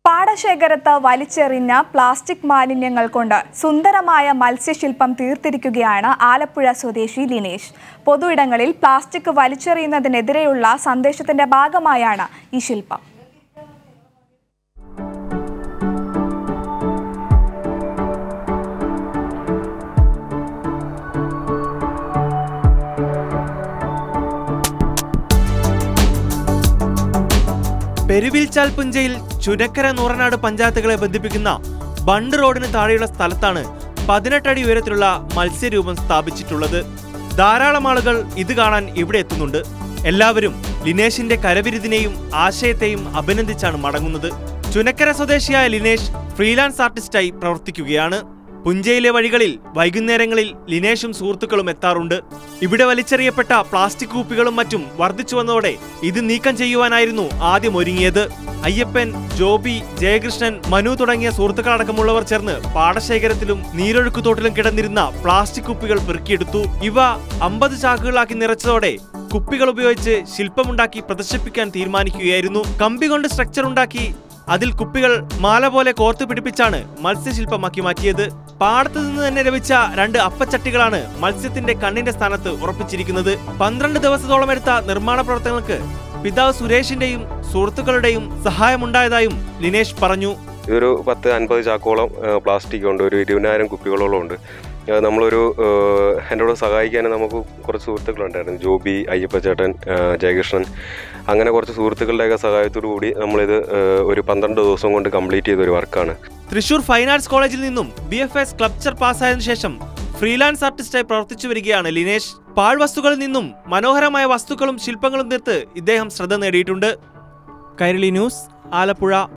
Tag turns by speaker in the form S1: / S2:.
S1: പാടശേഖരത്ത് വലിച്ചെറിഞ്ഞ plastic മാലിന്യങ്ങൾ കൊണ്ട് സുന്ദരമായ മത്സ്യശില്പം തീർത്തിരിക്കുകയാണ് ആലപ്പുഴ സ്വദേശി ലിനേഷ് പൊതുയിടങ്ങളിൽ പ്ലാസ്റ്റിക് വലിച്ചെറിയുന്നതിനെതിരെയുള്ള സന്ദേശത്തിന്റെ ഭാഗമായാണ് ഈ ശില്പം
S2: പെരുവിൽച്ചാൽ പുഞ്ചയിൽ ചുനക്കര നൂറനാട് പഞ്ചായത്തുകളെ ബന്ധിപ്പിക്കുന്ന ബണ്ട് റോഡിന് താഴെയുള്ള സ്ഥലത്താണ് പതിനെട്ടടി ഉയരത്തിലുള്ള മത്സ്യരൂപം സ്ഥാപിച്ചിട്ടുള്ളത് ധാരാളം ആളുകൾ ഇത് കാണാൻ ഇവിടെ എത്തുന്നുണ്ട് എല്ലാവരും ലിനേഷിന്റെ കരവിരുതിനെയും ആശയത്തെയും അഭിനന്ദിച്ചാണ് മടങ്ങുന്നത് ചുനക്കര സ്വദേശിയായ ലിനേഷ് ഫ്രീലാൻസ് ആർട്ടിസ്റ്റായി പ്രവർത്തിക്കുകയാണ് പുഞ്ചയിലെ വഴികളിൽ വൈകുന്നേരങ്ങളിൽ ലിനേഷും സുഹൃത്തുക്കളും എത്താറുണ്ട് ഇവിടെ വലിച്ചെറിയപ്പെട്ട പ്ലാസ്റ്റിക് കുപ്പികളും മറ്റും വർദ്ധിച്ചു വന്നതോടെ ഇത് നീക്കം ചെയ്യുവാനായിരുന്നു ആദ്യം ഒരുങ്ങിയത് അയ്യപ്പൻ ജോബി ജയകൃഷ്ണൻ മനു തുടങ്ങിയ സുഹൃത്തുക്കളടക്കമുള്ളവർ ചേർന്ന് പാടശേഖരത്തിലും നീരൊഴുക്കുതോട്ടിലും കിടന്നിരുന്ന പ്ലാസ്റ്റിക് കുപ്പികൾ പെറുക്കിയെടുത്തു ഇവ അമ്പത് ചാക്കുകളാക്കി നിറച്ചതോടെ കുപ്പികൾ ഉപയോഗിച്ച് ശില്പമുണ്ടാക്കി പ്രദർശിപ്പിക്കാൻ തീരുമാനിക്കുകയായിരുന്നു കമ്പി കൊണ്ട് സ്ട്രക്ചർ ഉണ്ടാക്കി അതിൽ കുപ്പികൾ മാല പോലെ കോർത്തു പിടിപ്പിച്ചാണ് മത്സ്യശില്പമാക്കി മാറ്റിയത് പാടത്തു നിന്ന് തന്നെ ലഭിച്ച രണ്ട് അപ്പച്ചട്ടികളാണ് മത്സ്യത്തിന്റെ കണ്ണിന്റെ സ്ഥാനത്ത് ഉറപ്പിച്ചിരിക്കുന്നത് പന്ത്രണ്ട് ദിവസത്തോളം എടുത്ത നിർമ്മാണ പ്രവർത്തനങ്ങൾക്ക് പിതാവ് സുരേഷിന്റെയും സുഹൃത്തുക്കളുടെയും സഹായമുണ്ടായതായും ലിനേഷ് പറഞ്ഞു
S3: ഇതൊരു പത്ത് അൻപത് ചാക്കോളം പ്ലാസ്റ്റിക് ഉണ്ട് ഒരു ഇരുപതിനായിരം കുപ്പികളോളം ഉണ്ട് ആ, നമ്മളൊരു ആ, എൻ്റെ കൂടെ സഹായിക്കാൻ നമുക്ക് കുറച്ച് സുഹൃത്തുക്കളുണ്ടായിരുന്നു ജോബി അയ്യപ്പച്ചേട്ടൻ ആ, ജയകൃഷ്ണൻ അങ്ങനെ കുറച്ച് സുഹൃത്തുക്കളുടെയൊക്കെ സഹായത്തോടു കൂടി നമ്മളിത് ആ, ഒരു പന്ത്രണ്ട് ദിവസം കൊണ്ട് കംപ്ലീറ്റ് ചെയ്ത ഒരു വർക്കാണ്
S2: തൃശൂർ ഫൈൻ ആർട്സ് കോളേജിൽ നിന്നും ബി എഫ് എസ് ക്ലബ്ചർ പാസ്സായതിനു ശേഷം ഫ്രീലാൻസ് ആർട്ടിസ്റ്റായി പ്രവർത്തിച്ചു വരികയാണ് ലിനേഷ് പാഴ്വസ്തുക്കളിൽ നിന്നും മനോഹരമായ വസ്തുക്കളും ശില്പങ്ങളും തീർത്ത് ഇദ്ദേഹം ശ്രദ്ധ നേടിയിട്ടുണ്ട് കൈരളി ന്യൂസ് ആലപ്പുഴ